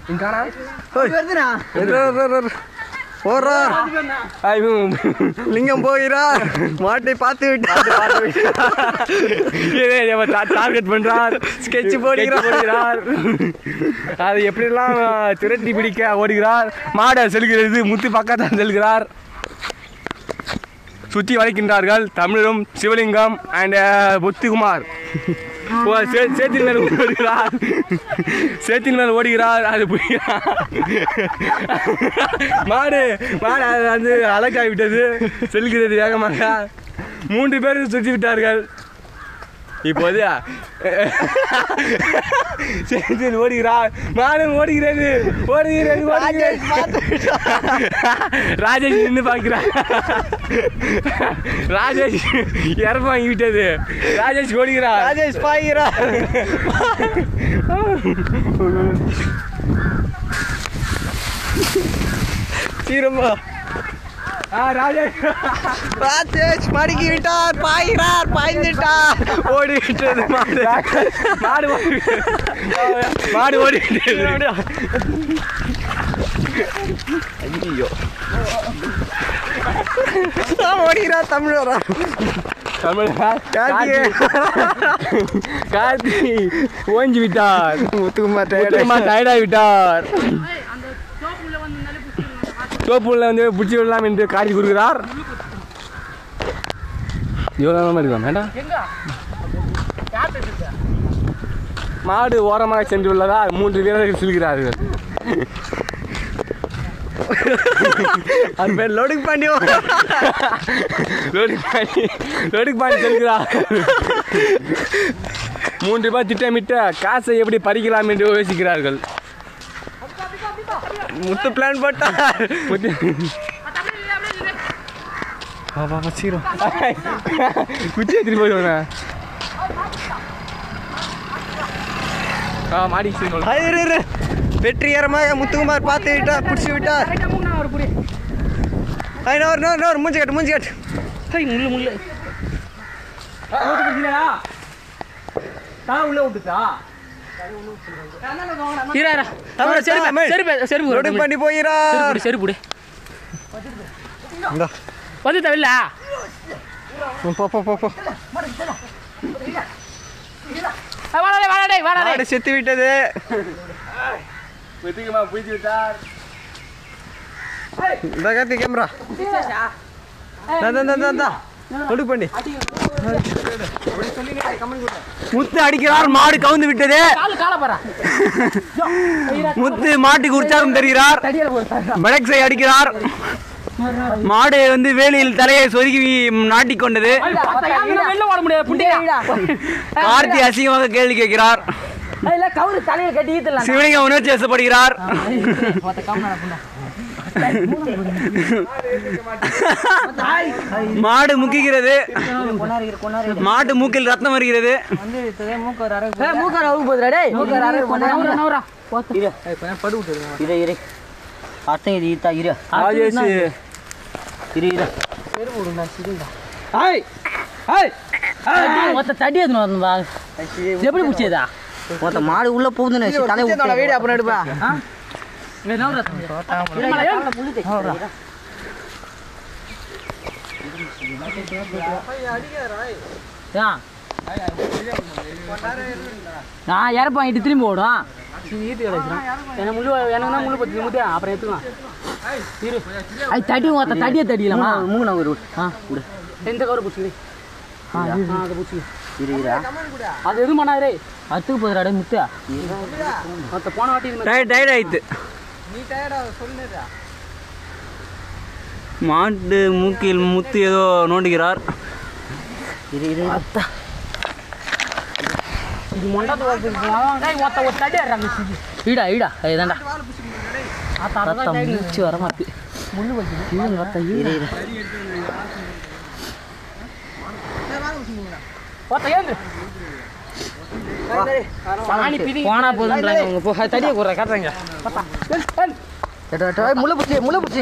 போறார் லிங்கம் போகிறார் மாட்டை பார்த்து விட்டார் டார்கெட் பண்றார் ஸ்கெட்ச் போடுகிறார் போடுகிறார் அது எப்படிலாம் திரட்டி பிடிக்க ஓடுகிறார் மாடை செல்கிறது முத்து பக்கத்தான் செல்கிறார் சுற்றி வளைக்கின்றார்கள் தமிழரும் சிவலிங்கம் அண்ட் முத்துக்குமார் ஓ, சே- சேத்தின் மேல் ஓடுகிறார் சேத்தின் மேல் ஓடுகிறார் அது புரிகிறார் மாடு மாடு அது வந்து அழகாகி விட்டது செல்கிறது வேகமாக மூன்று பேர் சுற்றி விட்டார்கள் இப்போது சேத்தின் ஓடுகிறார் மாடு ஓடுகிறது ஓடுகிறது ஓடுகிறது. ராஜேஷ் நின்று பார்க்கிறார் ராஜேஷ் இறப்பு வாங்கி விட்டது ராஜேஷ் ஓடுகிறார் ராஜேஷ் பாய்கிறார் சீரமா ஆ, ராஜேஷ் ராஜேஷ் மடக்கி விட்டார் பாய்கிறார் பாய்ந்துட்டார் ஓடிவிட்டது மாடு மாடு ஓடி மாடு ஓடி விட்டது. ஐயோ ஓடுகிறார் தமிழரா தமிழ் கார்த்திகே. கார்த்தி ஓஞ்சி விட்டார் முத்துக்குமார் முத்துக்குமார் tired. டயர்டாகி விட்டார் சோப்புள்ள வந்து பிடிச்சி விடலாம் என்று காட்டி கொடுக்கிறார் எவ்வளோ நேரமா இருக்கலாம் வேண்டாம் மாடு ஓரமாக சென்று உள்ளதால் மூன்று வீரர்கள் செல்கிறார்கள் அது பேர் லோடிங் பண்ணி லோடிங் பாண்டி லோடிங் பாண்டி செல்கிறார் மூன்று பேர் திட்டமிட்ட காசை எப்படி பறிக்கலாம் என்று யோசிக்கிறார்கள் முத்து பிளான் போட்டார் சீரம் குச்சி எடுத்துட்டு போயிடுவேன் ஆ மாடி சரி அது இரு, இரு. வெற்றிகரமாக முத்துக்குமார் பார்த்து விட்டார் பிடிச்சி விட்டார் ஐ, நோர் நோர் நோர் மூஞ்சி கட்டு மூஞ்சி கட்டு முள்ளு முள்ளு தான் உள்ள விட்டுட்டா தமிழ் தமிழ் செருப்பு லோடிங் பண்ணி போகிறார் செருப்பு இந்தா. வந்து தவில்ல போ போ போ போ வாடா வாடா வாடா மாடு செத்து விட்டது வெற்றிகமா பிடிச்சி விட்டார் இந்த கார்த்தி கேமரா லோடிங் பண்ணி முத்து அடிக்கிறார் மாடு கவுந்து விட்டது காலு கால பாரா முத்து மாட்டுக்கு உற்சாகம் தருகிறார் பெலக்ஸை அடிக்கிறார் மாடு வந்து வேலியில் தலையை சொருகி நாட்டிக்கொண்டது வெளில ஓட முடியாது புண்டியா கார்த்தி அசிங்கமாக கேள்வி கேட்கிறார் இல்ல கவுரு தலையில கட்டி ஈத்தலாம் சிவலிங்கம் உணர்ச்சி வசப்படுகிறார் மாடு முக்குகிறது மாட்டு மூக்கில் ரத்தம் வருகிறது மூக்கார அவுக்கு போதுடா டேய் மூக்கார நவுரா நவுரா இரு இரு அர்த்தம் இது ஈத்தா இரு ராஜேஷ் இரு இரு ஒத்த தடி எதுன்னு வரணும் வா எப்படி பிடிச்சதா ஒருத்த மாடு உள்ள போகுதுன்னு தலை விட்டு வீடியோ அப்புறம் எடுப்பா நான் இறப்பு வாங்கிட்டு திரும்பி ஓடும் என்ன முள்ளு எனக்கு தான் முள்ளு பத்து முட்டியா அப்புறம் எடுத்துக்கலாம் இரு அது தடி ஒருத்த தடியை தடிக்கலாமா மூணு ஒரு ஆ விடு எந்த கவரை பிடிச்சிக்கிறே ஆ ஆ, அதை பிடிச்சி இரு இரு அது எதுவும் பண்ணாதே அத்துக்கு போதுடா முத்தியா மொத்த போன வாட்டி இது மாதிரி டயர்ட் டயர்ட் ஆயிடுத்து மாட்டு மூக்கில் முத்து ஏதோ நோண்டுகிறார் இரு இரு இது மொண்டாத்து வரதுக்கு ஒத்த ஒரு தடி ஆடுறாங்க ஈடா ஈடா இதுதான்டா ரத்தம் மூச்சு வர மாட்டு முள்ளு வச்சு ரத்தம் இரு இரு ஒத்த ஏந்து சாணி பிதி போனா போதுன்றாங்க உங்க போ தடியை போடுற காட்டுறாங்க முள்ள பிடிச்சி முள்ள பிடிச்சி